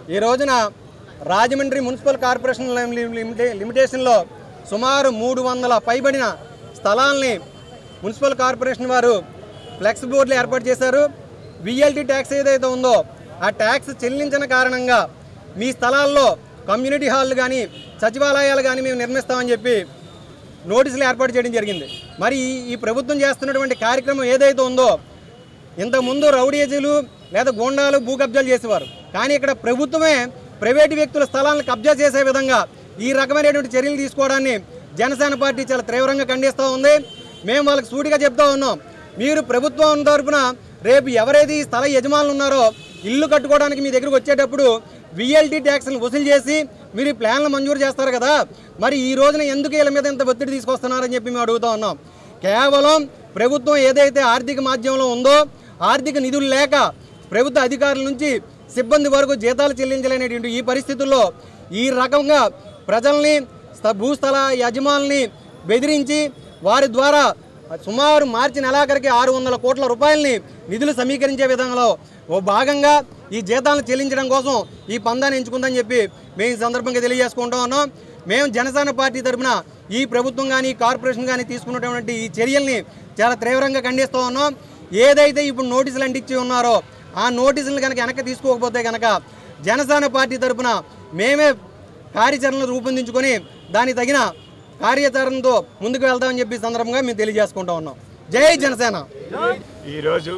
ఈ రోజున Rajahmundry municipal corporation లిమి- లిమిటే- లిమిటేషన్లో సుమారు మూడు వందల పైబడిన స్థలాల్ని మున్సిపల్ కార్పొరేషన్ వారు ఫ్లెక్స్ బోర్డులు ఏర్పాటు చేశారు విఎల్టీ ట్యాక్స్ ఏదైతే ఉందో ఆ ట్యాక్స్ చెల్లించిన కారణంగా మీ స్థలాల్లో కమ్యూనిటీ హాల్ కానీ సచివాలయాలు కానీ మేము నిర్మిస్తామని చెప్పి నోటీసులు ఏర్పాటు చేయడం జరిగింది మరి ఈ- ఈ ప్రభుత్వం చేస్తున్నటువంటి కార్యక్రమం ఏదైతే ఉందో ఇంతకుముందు రౌడీజీలు లేదా గూండాలు భూ కబ్జాలు చేసేవారు కానీ ఇక్కడ ప్రభుత్వమే ప్రైవేటు వ్యక్తుల స్థలాలను కబ్జా చేసే విధంగా ఈ రకమైనటువంటి చర్యలు తీసుకోవడాన్ని జనసేన పార్టీ చాలా తీవ్రంగా ఖండిస్తూ ఉంది మేము వాళ్ళకి సూటిగా చెప్తా ఉన్నాం మీరు ప్రభుత్వం తరపున రేపు ఎవరైతే ఈ స్థల యజమానులు ఉన్నారో ఇల్లు కట్టుకోవడానికి మీ దగ్గరకు వచ్చేటప్పుడు విఎల్టీ ట్యాక్స్లను వసూలు చేసి మీరు ఈ ప్లాన్లు మంజూరు చేస్తారు కదా మరి ఈ రోజున ఎందుకు వీళ్ళ మీద ఇంత ఒత్తిడి తీసుకొస్తున్నారని చెప్పి మేము అడుగుతా ఉన్నాం కేవలం ప్రభుత్వం ఏదైతే ఆర్థిక మాధ్యమంలో ఉందో ఆర్థిక నిధులు లేక ప్రభుత్వ అధికారుల నుంచి సిబ్బంది వరకు జీతాలు చెల్లించలేనటువంటి ఈ పరిస్థితుల్లో ఈ రకంగా ప్రజల్ని స్థ- భూస్థల యజమానుల్ని బెదిరించి వారి ద్వారా సుమారు మార్చి నెలాఖరికి ఆరు వందల కోట్ల రూపాయలని నిధులు సమీకరించే విధంలో ఓ భాగంగా ఈ జీతాలను చెల్లించడం కోసం ఈ పందాన్ని ఎంచుకుందని చెప్పి మేము ఈ సందర్భంగా తెలియజేసుకుంటా ఉన్నాం మేము జనసేన పార్టీ తరఫున ఈ ప్రభుత్వం కానీ ఈ కార్పొరేషన్ కానీ తీసుకున్నటువంటి ఈ చర్యల్ని చాలా తీవ్రంగా ఖండిస్తూ ఉన్నాం ఏదైతే ఇప్పుడు నోటీసులు అంటించి ఉన్నారో ఆ నోటీసులను కనుక వెనక్కి తీసుకోకపోతే కనుక జనసేన పార్టీ తరఫున మేమే కార్యాచరణలు రూపొందించుకొని దానికి తగిన కార్యాచరణతో ముందుకు వెళ్తామని చెప్పి ఈ సందర్భంగా మేము తెలియజేసుకుంటా ఉన్నాం జై జనసేన ఈరోజు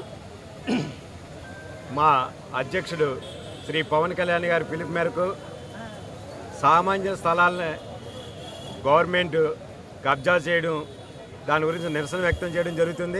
మా అధ్యక్షుడు శ్రీ పవన్ కళ్యాణ్ గారి పిలుపు మేరకు సామాన్య స్థలాలని గవర్నమెంట్ కబ్జా చేయడం దాని గురించి నిరసన వ్యక్తం చేయడం జరుగుతుంది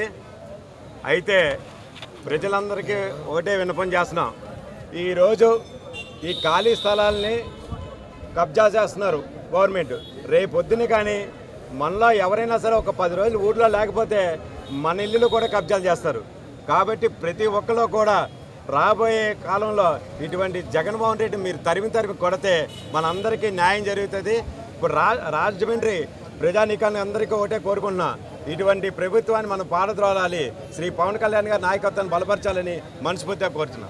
అయితే ప్రజలందరికీ ఒకటే విన్నపం చేస్తున్నాం ఈరోజు ఈ ఖాళీ స్థలాల్ని కబ్జా చేస్తున్నారు గవర్నమెంట్ రేపు పొద్దున కానీ మనలో ఎవరైనా సరే ఒక పది రోజులు ఊర్లో లేకపోతే మన ఇల్లులు కూడా కబ్జాలు చేస్తారు కాబట్టి ప్రతి ఒక్కరు కూడా రాబోయే కాలంలో ఇటువంటి జగన్మోహన్ రెడ్డి మీరు తరిమి తరిమి కొడితే మనందరికీ న్యాయం జరుగుతుంది ఇప్పుడు రా రాజమండ్రి ప్రజానీకాన్ని అందరికీ ఒకటే కోరుకుంటున్నా ఇటువంటి ప్రభుత్వాన్ని మనం పాడద్రోలాలి శ్రీ పవన్ కళ్యాణ్ గారి నాయకత్వాన్ని బలపరచాలని మనస్ఫూర్తిగా కోరుతున్నాం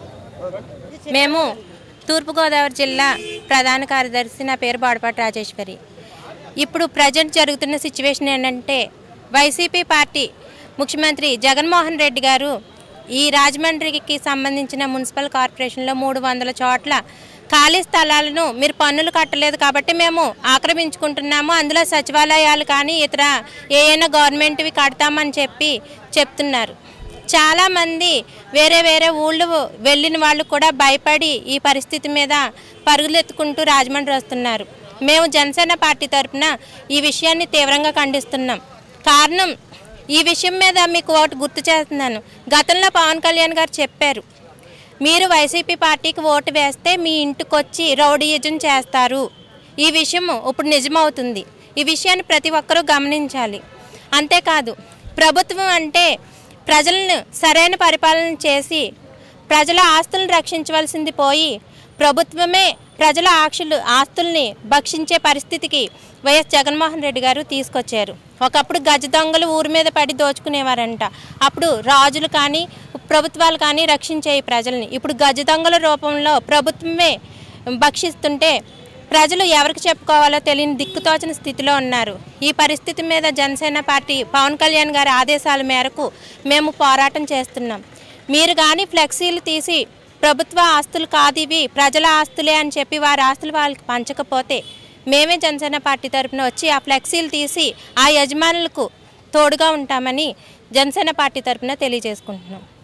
మేము తూర్పుగోదావరి జిల్లా ప్రధాన కార్యదర్శి నా పేరు బాడపాటి రాజేశ్వరి ఇప్పుడు ప్రజెంట్ జరుగుతున్న సిచ్యువేషన్ ఏంటంటే వైసీపీ పార్టీ ముఖ్యమంత్రి జగన్మోహన్ రెడ్డి గారు ఈ రాజమండ్రికి సంబంధించిన మున్సిపల్ కార్పొరేషన్లో మూడు వందల చోట్ల ఖాళీ స్థలాలను మీరు పన్నులు కట్టలేదు కాబట్టి మేము ఆక్రమించుకుంటున్నాము అందులో సచివాలయాలు కానీ ఇతర ఏమైనా గవర్నమెంట్వి కడతామని చెప్పి చెప్తున్నారు చాలామంది వేరే వేరే ఊళ్ళు వెళ్ళిన వాళ్ళు కూడా భయపడి ఈ పరిస్థితి మీద పరుగులెత్తుకుంటూ రాజమండ్రి వస్తున్నారు మేము జనసేన పార్టీ తరఫున ఈ విషయాన్ని తీవ్రంగా ఖండిస్తున్నాం కారణం ఈ విషయం మీద మీకు ఒకటి గుర్తు చేస్తున్నాను గతంలో పవన్ కళ్యాణ్ గారు చెప్పారు మీరు వైసీపీ పార్టీకి ఓటు వేస్తే మీ ఇంటికొచ్చి రౌడీయిజం చేస్తారు ఈ విషయం ఇప్పుడు నిజమవుతుంది ఈ విషయాన్ని ప్రతి ఒక్కరూ గమనించాలి అంతేకాదు ప్రభుత్వం అంటే ప్రజలను సరైన పరిపాలన చేసి ప్రజల ఆస్తులను రక్షించవలసింది పోయి ప్రభుత్వమే ప్రజల ఆక్షులు ఆస్తుల్ని భక్షించే పరిస్థితికి వైఎస్ జగన్మోహన్ రెడ్డి గారు తీసుకొచ్చారు ఒకప్పుడు గజ దొంగలు ఊరి మీద పడి దోచుకునేవారంట అప్పుడు రాజులు కానీ ప్రభుత్వాలు కానీ రక్షించేవి ప్రజల్ని ఇప్పుడు గజ దొంగల రూపంలో ప్రభుత్వమే భక్షిస్తుంటే ప్రజలు ఎవరికి చెప్పుకోవాలో తెలియని దిక్కుతోచని స్థితిలో ఉన్నారు ఈ పరిస్థితి మీద జనసేన పార్టీ పవన్ కళ్యాణ్ గారి ఆదేశాల మేరకు మేము పోరాటం చేస్తున్నాం మీరు కానీ ఫ్లెక్సీలు తీసి ప్రభుత్వ ఆస్తులు కాదు ఇవి ప్రజల ఆస్తులే అని చెప్పి వారి ఆస్తులు వాళ్ళకి పంచకపోతే మేమే జనసేన పార్టీ తరపున వచ్చి ఆ ఫ్లెక్సీలు తీసి ఆ యజమానులకు తోడుగా ఉంటామని జనసేన పార్టీ తరపున తెలియజేసుకుంటున్నాం